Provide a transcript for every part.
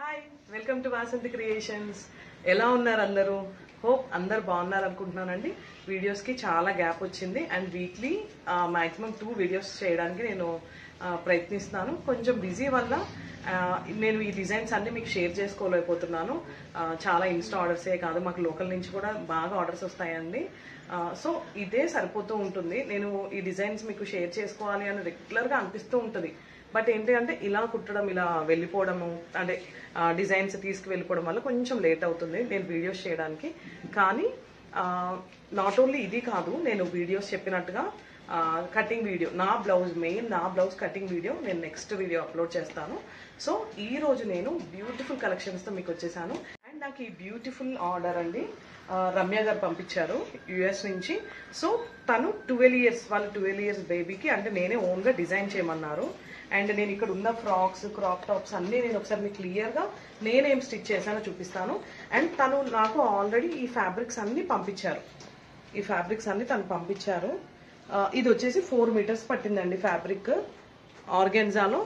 hi welcome to Vasanthi creations ఎలా ఉన్నారు అందరూ హోప్ అందరు బాగున్నారు అనుకుంటున్నానండి వీడియోస్కి చాలా గ్యాప్ వచ్చింది and weekly maximum two videos చేయడానికి నేను ఆ, ప్రయత్నిస్తున్నాను కొంచెం బిజీ వల్ల ఆ, నేను ఈ డిజైన్స్ అన్ని మీకు షేర్ చేసుకోలేకపోతున్నాను ఆ, చాలా ఇన్స్టా ఆర్డర్సే కాదు మాకు లోకల్ నుంచి కూడా బాగా ఆర్డర్స్ వస్తాయండి సో ఇదే సరిపోతూ ఉంటుంది నేను ఈ డిజైన్స్ మీకు షేర్ చేసుకోవాలి అని రెగ్యులర్గా అనిపిస్తూ ఉంటుంది బట్ ఏంటి అంటే ఇలా కుట్టడం ఇలా వెళ్ళిపోవడము అంటే డిజైన్స్ తీసుకు వెళ్ళిపోవడం వల్ల కొంచెం లేట్ అవుతుంది నేను వీడియోస్ చేయడానికి కానీ నాట్ ఓన్లీ ఇది కాదు నేను వీడియోస్ చెప్పినట్టుగా కటింగ్ వీడియో నా బ్లౌజ్ మెయిన్ నా బ్లౌజ్ కటింగ్ వీడియో నేను నెక్స్ట్ వీడియో అప్లోడ్ చేస్తాను సో ఈ రోజు నేను బ్యూటిఫుల్ కలెక్షన్స్తో మీకు వచ్చేసాను అండ్ నాకు ఈ బ్యూటిఫుల్ ఆర్డర్ అండి ఆ, రమ్య గారు పంపించారు యుఎస్ నుంచి సో తను ట్వెల్వ్ ఇయర్స్ వాళ్ళ ట్వెల్వ్ ఇయర్స్ బేబీకి అంటే నేనే ఓన్గా డిజైన్ చేయమన్నారు అండ్ నేను ఇక్కడ ఉన్న ఫ్రాక్స్ క్రాప్ టాప్స్ అన్నీ నేను ఒకసారి మీకు క్లియర్గా నేనేం స్టిచ్ చేశానో చూపిస్తాను అండ్ తను నాకు ఆల్రెడీ ఈ ఫ్యాబ్రిక్స్ అన్నీ పంపించారు ఈ ఫ్యాబ్రిక్స్ అన్ని తను పంపించారు ఆ, ఇది వచ్చేసి ఫోర్ మీటర్స్ పట్టిందండి ఫ్యాబ్రిక్ ఆర్గెన్జాలో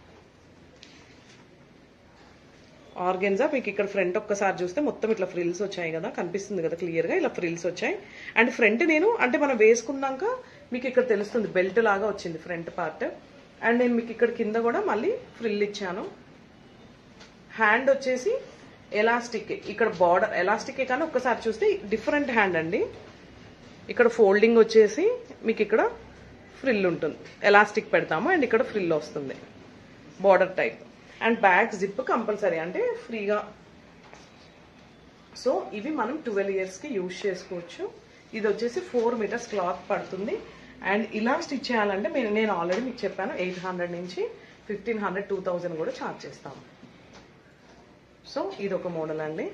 ఆర్గెన్జా మీకు ఇక్కడ ఫ్రంట్ ఒక్కసారి చూస్తే మొత్తం ఇట్లా ఫ్రిల్స్ వచ్చాయి కదా కనిపిస్తుంది కదా క్లియర్ గా ఇలా ఫ్రిల్స్ వచ్చాయి అండ్ ఫ్రంట్ నేను అంటే మనం వేసుకున్నాక మీకు ఇక్కడ తెలుస్తుంది బెల్ట్ లాగా వచ్చింది ఫ్రంట్ పార్ట్ అండ్ నేను మీకు ఇక్కడ కింద కూడా మళ్ళీ ఫ్రిల్ ఇచ్చాను హ్యాండ్ వచ్చేసి ఎలాస్టిక్ ఇక్కడ బార్డర్ ఎలాస్టిక్ కానీ ఒక్కసారి చూస్తే డిఫరెంట్ హ్యాండ్ అండి ఇక్కడ ఫోల్డింగ్ వచ్చేసి మీకు ఇక్కడ ఫ్రిల్ ఉంటుంది ఎలాస్టిక్ పెడతాము అండ్ ఇక్కడ ఫ్రిల్ వస్తుంది border type and back zip compulsory అంటే ఫ్రీగా సో ఇవి మనం ట్వెల్వ్ ఇయర్స్కి యూజ్ చేసుకోవచ్చు ఇది వచ్చేసి ఫోర్ మీటర్స్ క్లాత్ పడుతుంది అండ్ ఇలా స్టిచ్ చేయాలంటే నేను నేను ఆల్రెడీ మీకు చెప్పాను ఎయిట్ హండ్రెడ్ నుంచి ఫిఫ్టీన్ హండ్రెడ్ టూ థౌజండ్ కూడా ఛార్జ్ చేస్తాము సో ఇది ఒక మోడల్ అండి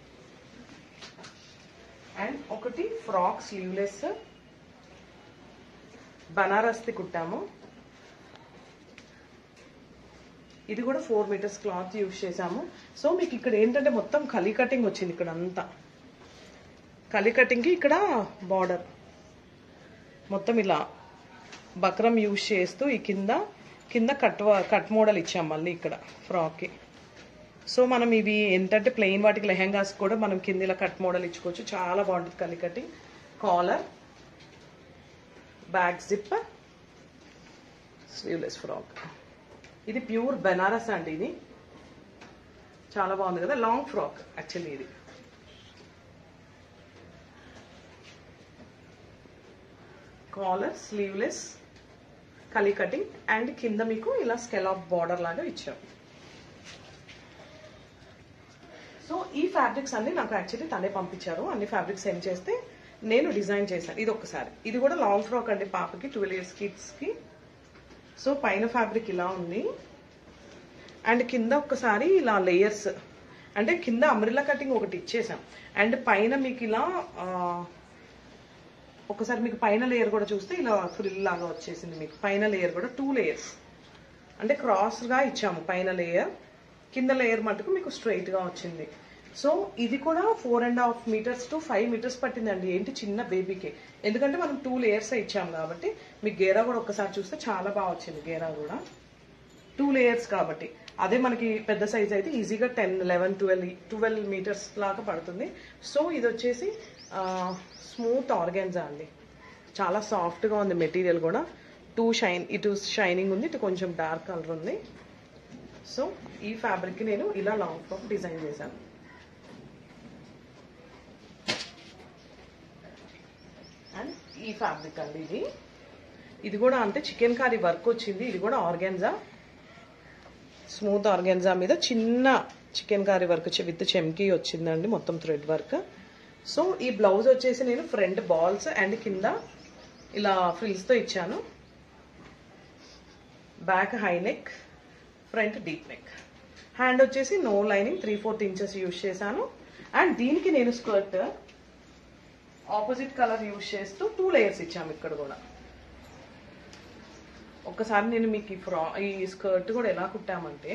అండ్ ఒకటి ఫ్రాక్ స్లీవ్లెస్ బనారస్ది కుట్టాము ఇది కూడా ఫోర్ మీటర్స్ క్లాత్ యూజ్ చేసాము సో మీకు ఇక్కడ ఏంటంటే మొత్తం కలీ కటింగ్ వచ్చింది ఇక్కడ అంతా కలీ కటింగ్కి ఇక్కడ బార్డర్ మొత్తం ఇలా బక్రం యూజ్ చేస్తూ ఈ కింద కింద కట్ వ- కట్ మోడల్ ఇచ్చాం మళ్ళీ ఇక్కడ ఫ్రాక్కి సో మనం ఇవి ఏంటంటే ప్లెయిన్ వాటికి లెహెంగాస్ కూడా మనం కింద ఇలా కట్ మోడల్ ఇచ్చుకోవచ్చు చాలా బాగుంటుంది kali cutting collar back zip sleeveless frock ఇది ప్యూర్ బెనారస్ అండి ఇది చాలా బాగుంది కదా లాంగ్ ఫ్రాక్ యాక్చువల్లీ ఇది collar sleeveless kali cutting and కింద మీకు ఇలా స్కెలాప్ బార్డర్ లాగా ఇచ్చాం సో ఈ ఫ్యాబ్రిక్స్ అన్ని నాకు యాక్చువల్లీ తనే పంపించారు అన్ని ఫ్యాబ్రిక్స్ సెండ్ చేస్తే నేను డిజైన్ చేశాను ఇది ఒకసారి ఇది కూడా లాంగ్ ఫ్రాక్ అండి పాపకి ట్వెల్వ్ ఇయర్స్ కిడ్స్కి సో పైన ఫ్యాబ్రిక్ ఇలా ఉంది అండ్ కింద ఒక్కసారి ఇలా లేయర్స్ అంటే కింద అమ్రిల్లా కటింగ్ ఒకటి ఇచ్చేసాం అండ్ పైన మీకు ఇలా ఆ, ఒకసారి మీకు పైన లేయర్ కూడా చూస్తే ఇలా ఫ్రిల్ లాగా వచ్చేసింది మీకు పైన లేయర్ కూడా టూ లేయర్స్ అంటే క్రాస్గా ఇచ్చాము పైన లేయర్ కింద లేయర్ మటుకు మీకు straight గా వచ్చింది సో ఇది కూడా four and half metres to five metres పట్టిందండి ఏంటి చిన్న బేబీకి ఎందుకంటే మనం టూ లేయర్స్ ఇచ్చాము కాబట్టి మీకు గేరా కూడా ఒకసారి చూస్తే చాలా బాగా వచ్చింది గేరా కూడా టూ లేయర్స్ కాబట్టి అదే మనకి పెద్ద సైజ్ అయితే ఈజీగా ten eleven twelve twelve metres లాగా పడుతుంది సో ఇది వచ్చేసి స్మూత్ ఆర్గాన్జా అండి చాలా సాఫ్ట్గా ఉంది మెటీరియల్ కూడా టూ షైన్ ఇటు షైనింగ్ ఉంది ఇటు కొంచెం డార్క్ కలర్ ఉంది సో ఈ ఫ్యాబ్రిక్ నేను ఇలా లాంగ్ ఫ్రాక్ డిజైన్ చేశాను అండ్ ఈ ఫ్యాబ్రిక్ అండి ఇది ఇది కూడా అంటే చికెన్ కర్రీ వర్క్ వచ్చింది ఇది కూడా ఆర్గాన్జా స్మూత్ ఆర్గాన్జా మీద చిన్న చికెన్ కర్రీ వర్క్ వచ్చి విత్ చెమ్కి వచ్చిందండి మొత్తం థ్రెడ్ వర్క్ సో ఈ బ్లౌజ్ వచ్చేసి నేను ఫ్రంట్ బాల్స్ అండ్ కింద ఇలా ఫ్రిల్స్తో ఇచ్చాను back high neck front deep neck hand వచ్చేసి no lining three fourth inches use చేశాను అండ్ దీనికి నేను స్కర్ట్ ఆపోజిట్ కలర్ యూజ్ చేస్తూ టూ లేయర్స్ ఇచ్చాము ఇక్కడ కూడా ఒక్కసారి నేను మీకు ఈ ఫ్రా ఈ స్కర్ట్ కూడా ఎలా కుట్టామంటే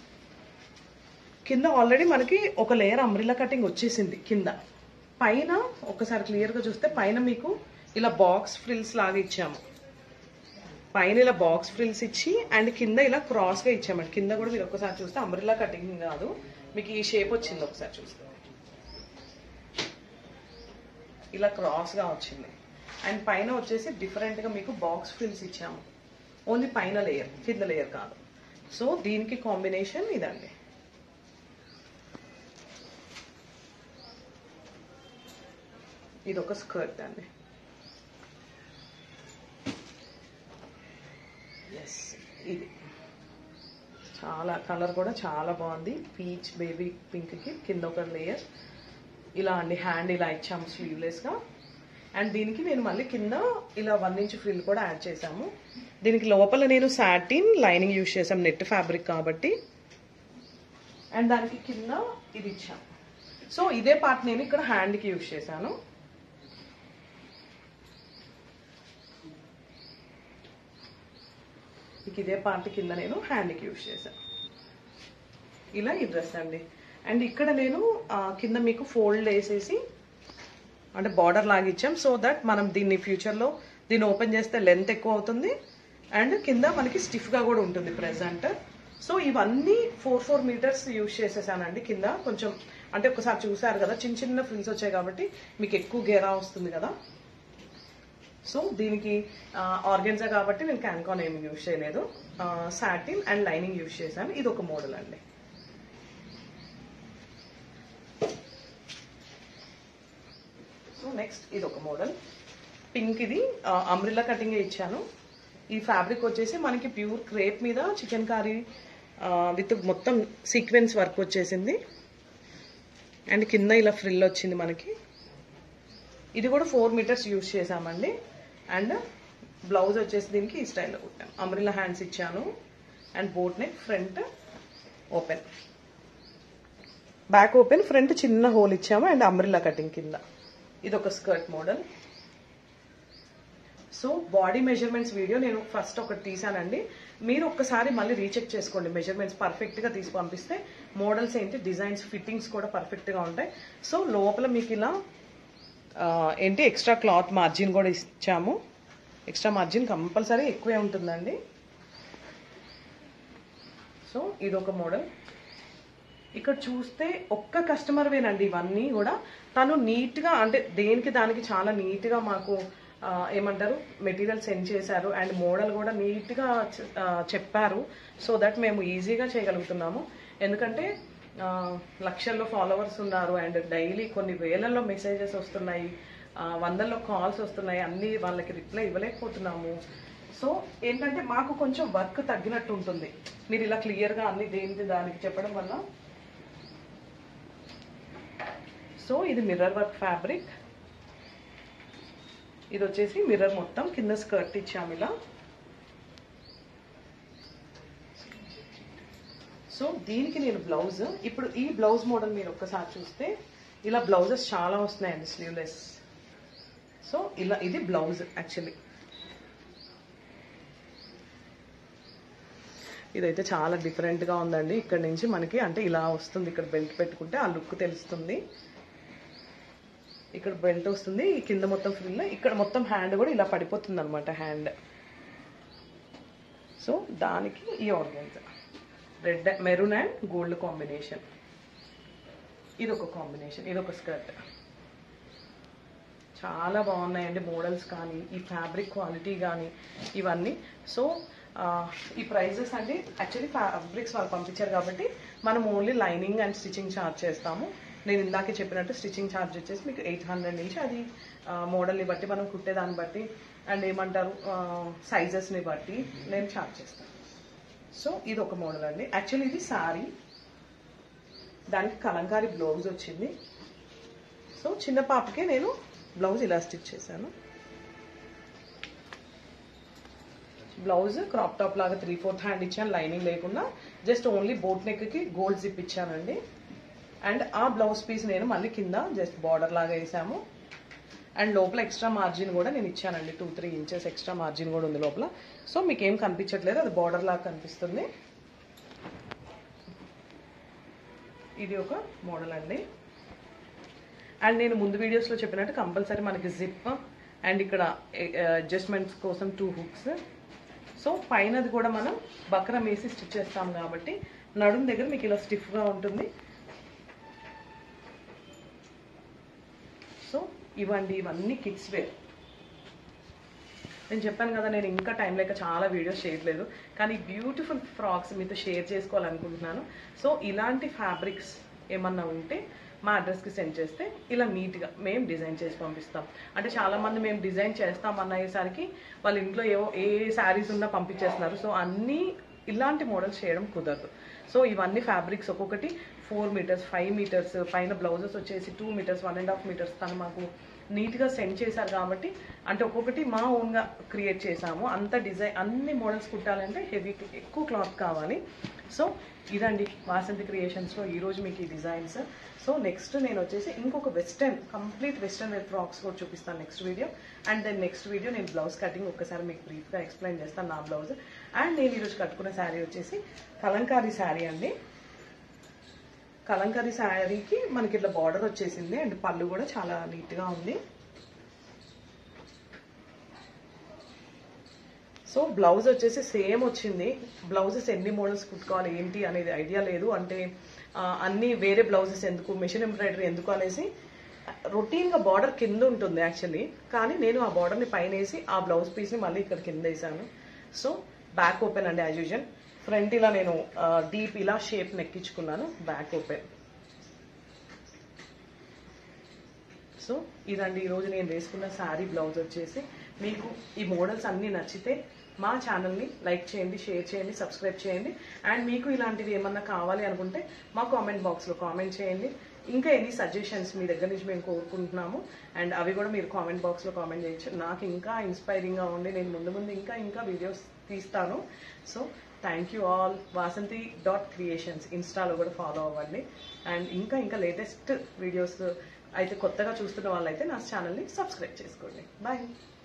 కింద ఆల్రెడీ మనకి ఒక లేయర్ అమ్రిలా కటింగ్ వచ్చేసింది కింద పైన ఒకసారి క్లియర్గా చూస్తే పైన మీకు ఇలా బాక్స్ ఫ్రిల్స్ లాగా ఇచ్చాము పైన ఇలా బాక్స్ ఫ్రిల్స్ ఇచ్చి అండ్ కింద ఇలా క్రాస్గా ఇచ్చామండి కింద కూడా మీరు ఒక్కసారి చూస్తే అంబ్రిల్లా కటింగ్ కాదు మీకు ఈ షేప్ వచ్చింది ఒకసారి చూస్తే ఇలా క్రాస్గా వచ్చింది అండ్ పైన వచ్చేసి డిఫరెంట్గా మీకు బాక్స్ ఫిల్స్ ఇచ్చాము ఓన్లీ పైన లేయర్ కింద లేయర్ కాదు సో దీనికి కాంబినేషన్ ఇదండి ఇది ఒక స్కర్ట్ అండి ఎస్ ఇది చాలా కలర్ కూడా చాలా బాగుంది పీచ్ బేబీ పింక్కి కింద ఒక లేయర్ ఇలా అండి హ్యాండ్ ఇలా ఇచ్చాము స్లీవ్లెస్గా అండ్ దీనికి నేను మళ్ళీ కింద ఇలా వన్ ఇంచ్ ఫ్రిల్ కూడా యాడ్ చేశాము దీనికి లోపల నేను సాటిన్ లైనింగ్ యూజ్ చేసాం నెట్ ఫ్యాబ్రిక్ కాబట్టి అండ్ దానికి కింద ఇది ఇచ్చాము సో ఇదే పార్ట్ నేను ఇక్కడ హ్యాండ్కి యూజ్ చేశాను మీకు ఇదే పార్ట్ కింద నేను హ్యాండ్కి యూజ్ చేశాను ఇలా ఈ డ్రెస్ అండి అండ్ ఇక్కడ నేను ఆ, కింద మీకు ఫోల్డ్ వేసేసి అంటే బార్డర్ లాగా ఇచ్చాం సో దట్ మనం దీన్ని ఫ్యూచర్లో దీన్ని ఓపెన్ చేస్తే లెంత్ ఎక్కువ అవుతుంది అండ్ కింద మనకి స్టిఫ్గా కూడా ఉంటుంది ప్రెసెంట్ సో ఇవన్నీ ఫోర్ ఫోర్ మీటర్స్ యూజ్ చేసేసానండి కింద కొంచెం అంటే ఒకసారి చూసారు కదా చిన్న చిన్న ఫ్రిల్స్ వచ్చాయి కాబట్టి మీకు ఎక్కువ గేరా వస్తుంది కదా సో దీనికి ఆర్గెన్జా కాబట్టి నేను క్యాన్కాన్ ఏమి యూజ్ చేయలేదు సాటిన్ అండ్ లైనింగ్ యూజ్ చేశాను ఇది ఒక మోడల్ అండి సో నెక్స్ట్ ఇది ఒక మోడల్ పింక్ ఇది అమ్రిల్లా కటింగ్ ఇచ్చాను ఈ ఫ్యాబ్రిక్ వచ్చేసి మనకి ప్యూర్ క్రేప్ మీద చికెన్ కర్రీ విత్ మొత్తం సీక్వెన్స్ వర్క్ వచ్చేసింది అండ్ కింద ఇలా ఫ్రిల్ వచ్చింది మనకి ఇది కూడా ఫోర్ మీటర్స్ యూజ్ చేసామండి అండ్ బ్లౌజ్ వచ్చేసి దీనికి ఈ స్టైల్లో కుట్టాను అమ్రిల్లా హ్యాండ్స్ ఇచ్చాను and boat neck front open back open front చిన్న హోల్ ఇచ్చాము అండ్ అమ్రిల్లా కటింగ్ కింద ఇది ఒక skirt model so body measurements video నేను ఫస్ట్ ఒకటి తీసానండి మీరు ఒక్కసారి మళ్ళీ రీచెక్ చేసుకోండి మెజర్మెంట్స్ పర్ఫెక్ట్గా తీసి పంపిస్తే మోడల్స్ ఏంటి డిజైన్స్ ఫిట్టింగ్స్ కూడా పర్ఫెక్ట్గా ఉంటాయి సో లోపల మీకు ఇలా ఆ, ఏంటి ఎక్స్ట్రా క్లాత్ మార్జిన్ కూడా ఇచ్చాము ఎక్స్ట్రా మార్జిన్ కంపల్సరీ ఎక్కువే ఉంటుందండి సో ఇది ఒక మోడల్ ఇక్కడ చూస్తే ఒక్క కస్టమర్ వేనండి ఇవన్నీ కూడా తను నీట్గా అంటే దేనికి దానికి చాలా నీట్గా మాకు ఆ, ఏమంటారు మెటీరియల్ సెండ్ చేశారు అండ్ మోడల్ కూడా నీట్గా చె- ఆ, చెప్పారు సో దట్ మేము ఈజీగా చేయగలుగుతున్నాము ఎందుకంటే ఆ, లక్షల్లో ఫాలోవర్స్ ఉన్నారు అండ్ డైలీ కొన్ని వేలల్లో మెసేజెస్ వస్తున్నాయి ఆ, వందల్లో కాల్స్ వస్తున్నాయి అన్నీ వాళ్ళకి రిప్లై ఇవ్వలేకపోతున్నాము సో ఏంటంటే మాకు కొంచెం వర్క్ తగ్గినట్టు ఉంటుంది మీరు ఇలా క్లియర్గా అన్ని దేనికి దానికి చెప్పడం వల్ల సో ఇది మిర్రర్ వర్క్ ఫ్యాబ్రిక్ ఇది వచ్చేసి మిర్రర్ మొత్తం కింద స్కర్ట్ ఇచ్చాము ఇలా సో దీనికి నేను బ్లౌజ్ ఇప్పుడు ఈ బ్లౌజ్ మోడల్ మీరు ఒక్కసారి చూస్తే ఇలా బ్లౌజెస్ చాలా వస్తున్నాయండి స్లీవ్లెస్ సో ఇలా ఇది బ్లౌజ్ యాక్చువల్లీ ఇదైతే చాలా డిఫరెంట్గా ఉందండి ఇక్కడ నుంచి మనకి అంటే ఇలా వస్తుంది ఇక్కడ బెల్ట్ పెట్టుకుంటే ఆ లుక్ తెలుస్తుంది ఇక్కడ బెల్ట్ వస్తుంది ఈ కింద మొత్తం ఫుల్ ఇక్కడ మొత్తం హ్యాండ్ కూడా ఇలా పడిపోతుంది అనమాట హ్యాండ్ సో దానికి ఈ organza red maroon and gold combination ఇది ఒక కాంబినేషన్ ఇది ఒక స్కర్ట్ చాలా బాగున్నాయండి మోడల్స్ కానీ ఈ ఫ్యాబ్రిక్ క్వాలిటీ కానీ ఇవన్నీ సో ఆ, ఈ ప్రైజెస్ అండి యాక్చువల్లీ ఫ్యాబ్రిక్స్ వాళ్ళు పంపించారు కాబట్టి మనం only lining and stitching charge చేస్తాము నేను ఇందాకే చెప్పినట్టు స్టిచ్చింగ్ ఛార్జ్ వచ్చేసి మీకు ఎయిట్ హండ్రెడ్ నుంచి అది మోడల్ని బట్టి మనం కుట్టేదాన్ని బట్టి అండ్ ఏమంటారు సైజెస్ని బట్టి నేను ఛార్జ్ చేస్తాను సో ఇది ఒక మోడల్ అండి యాక్చువల్లీ ఇది శారీ దానికి కలంకారీ బ్లౌజ్ వచ్చింది సో చిన్న పాపకే నేను బ్లౌజ్ ఇలా స్టిచ్ చేశాను బ్లౌజ్ క్రాప్ టాప్ లాగా త్రీ ఫోర్త్ హ్యాండ్ ఇచ్చాను లైనింగ్ లేకుండా జస్ట్ ఓన్లీ బోట్ నెక్కి గోల్డ్ జిప్ ఇచ్చానండి అండ్ ఆ బ్లౌజ్ పీస్ నేను మళ్ళీ కింద జస్ట్ బార్డర్ లాగా వేసాము అండ్ లోపల ఎక్స్ట్రా మార్జిన్ కూడా నేను ఇచ్చానండి two three inches extra margin కూడా ఉంది లోపల సో మీకు ఏం కనిపించట్లేదు అది బార్డర్ లాగా కనిపిస్తుంది ఇది ఒక మోడల్ అండి అండ్ నేను ముందు వీడియోస్లో చెప్పినట్టు కంపల్సరీ మనకి జిప్ అండ్ ఇక్కడ అడ్జస్ట్మెంట్స్ కోసం టూ హుక్స్ సో పైనది కూడా మనం బక్రం వేసి స్టిచ్ చేస్తాం కాబట్టి నడుం దగ్గర మీకు ఇలా స్టిఫ్గా ఉంటుంది ఇవ్వండి ఇవన్నీ కిడ్స్ వేర్ నేను చెప్పాను కదా నేను ఇంకా టైం లేక చాలా వీడియోస్ చేయట్లేదు కానీ బ్యూటిఫుల్ ఫ్రాక్స్ మీతో షేర్ చేసుకోవాలనుకుంటున్నాను సో ఇలాంటి ఫ్యాబ్రిక్స్ ఏమన్నా ఉంటే మా అడ్రస్కి సెండ్ చేస్తే ఇలా నీట్గా మేము డిజైన్ చేసి పంపిస్తాం అంటే చాలామంది మేము డిజైన్ చేస్తాం అన్నయ్యేసరికి వాళ్ళ ఇంట్లో ఏవో ఏ శారీస్ ఉన్నా పంపించేస్తున్నారు సో అన్నీ ఇలాంటి మోడల్స్ చేయడం కుదరదు సో ఇవన్నీ ఫ్యాబ్రిక్స్ ఒక్కొక్కటి ఫోర్ మీటర్స్ ఫైవ్ మీటర్స్ పైన బ్లౌజెస్ వచ్చేసి two metres one and half metres తను మాకు నీట్గా సెండ్ చేశారు కాబట్టి అంటే ఒక్కొక్కటి మా ఓన్గా క్రియేట్ చేసాము అంత డిజైన్ అన్ని మోడల్స్ కుట్టాలంటే హెవీ ఎక్కువ క్లాత్ కావాలి సో ఇదండి వాసంతి క్రియేషన్స్లో ఈరోజు మీకు ఈ డిజైన్స్ సో నెక్స్ట్ నేను వచ్చేసి ఇంకొక western complete western wear frocks కూడా చూపిస్తాను next video and then next video నేను బ్లౌజ్ కటింగ్ ఒక్కసారి మీకు బ్రీఫ్గా ఎక్స్ప్లెయిన్ చేస్తాను నా బ్లౌజ్ అండ్ నేను ఈరోజు కట్టుకున్న శారీ వచ్చేసి కలంకారీ శారీ అండి కలంకారీ శారీకి మనకి ఇట్లా బార్డర్ వచ్చేసింది అండ్ పళ్ళు కూడా చాలా నీట్గా ఉంది సో బ్లౌజ్ వచ్చేసి సేమ్ వచ్చింది బ్లౌజెస్ ఎన్ని మోడల్స్ కుట్టుకోవాలి ఏంటి అనేది ఐడియా లేదు అంటే ఆ, అన్ని వేరే బ్లౌజెస్ ఎందుకు మిషన్ ఎంబ్రాయిడరీ ఎందుకు అనేసి రొటీన్గా బార్డర్ కింద ఉంటుంది యాక్చువల్లీ కానీ నేను ఆ బార్డర్ని పైన వేసి ఆ బ్లౌజ్ పీస్ని మళ్ళీ ఇక్కడ కింద వేసాను సో బ్యాక్ ఓపెన్ అండి యాజ్ యూజువల్ ఫ్రంట్ ఇలా నేను డీప్ ఇలా షేప్ నెక్కించుకున్నాను బ్యాక్ ఓపెన్ సో ఇదండి ఈరోజు నేను వేసుకున్న శారీ బ్లౌజ్ వచ్చేసి మీకు ఈ మోడల్స్ అన్నీ నచ్చితే మా ఛానల్ని లైక్ చేయండి షేర్ చేయండి సబ్స్క్రైబ్ చేయండి అండ్ మీకు ఇలాంటివి ఏమన్నా కావాలి అనుకుంటే మా కామెంట్ బాక్స్లో కామెంట్ చేయండి ఇంకా ఎనీ సజెషన్స్ మీ దగ్గర నుంచి మేము కోరుకుంటున్నాము అండ్ అవి కూడా మీరు కామెంట్ బాక్స్లో కామెంట్ చేయొచ్చు నాకు ఇంకా ఇన్స్పైరింగ్గా ఉండి నేను ముందు ముందు ఇంకా ఇంకా వీడియోస్ తీస్తాను so thank you all Vasanthi dot creations ఇన్స్టాలో కూడా ఫాలో అవ్వండి అండ్ ఇంకా ఇంకా లేటెస్ట్ వీడియోస్ అయితే కొత్తగా చూస్తున్న వాళ్ళైతే నా ఛానల్ని సబ్స్క్రైబ్ చేసుకోండి బాయ్